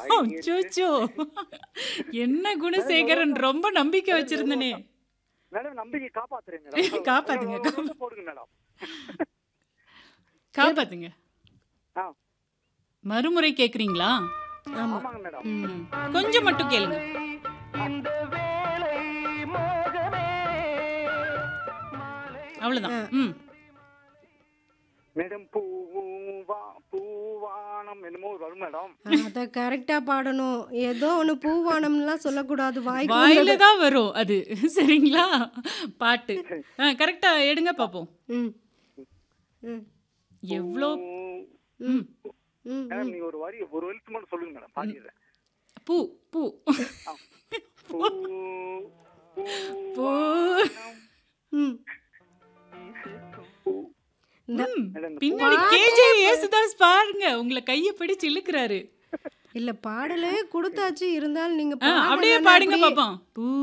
அச்சோச்சோ என்ன குணசேகரன் ரொம்ப நம்பிக்கை வச்சிருந்தனே மேடம் நம்பிக்கை காப்பாத்துறேன் மேடம் காப்பாத்துங்க, ஒரு நிமிஷம் போடுங்க மேடம் காப்பாத்துங்க ஆ மறுமுறை கேக்குறீங்களா ஆமா ஆமாங்க மேடம் ம். கொஞ்சம் மட்டும் கேளுங்க அவ்வளவுதான் ம் மேடம் பூவா பூவானம் என்னமோ ஒரு வரும் மேடம் அத கரெக்டா பாடணும் ஏதோ ஒண்ணு பூவானம்லாம் சொல்லக்கூடாது வாய்க்கு வாயில வந்தது. தான் வரும் அது சரிங்களா பாட்டு கரெக்டா எடுங்க பாப்போம் ம் ம் எவ்வளோ பூ- ம் ம் மேடம் நீங்க ஒரு வரி ஒரு எழுத்து மட்டும் சொல்லுங்க மேடம் பாடிடுறேன் பூ பூ பூ பூ ம் இந்த- ம். மேடம், இந்த பின்னாடி கேஜே ஏசுதாஸ் பாருங்க உங்களை கைய பிடிச்சு இழுக்கிறாரு இல்ல பாடலே கொடுத்தாச்சு இருந்தாலும் நீங்க ஆ, அப்படியே பாடலைன்னா பாடுங்க அப்படியே- பாப்போம் பூ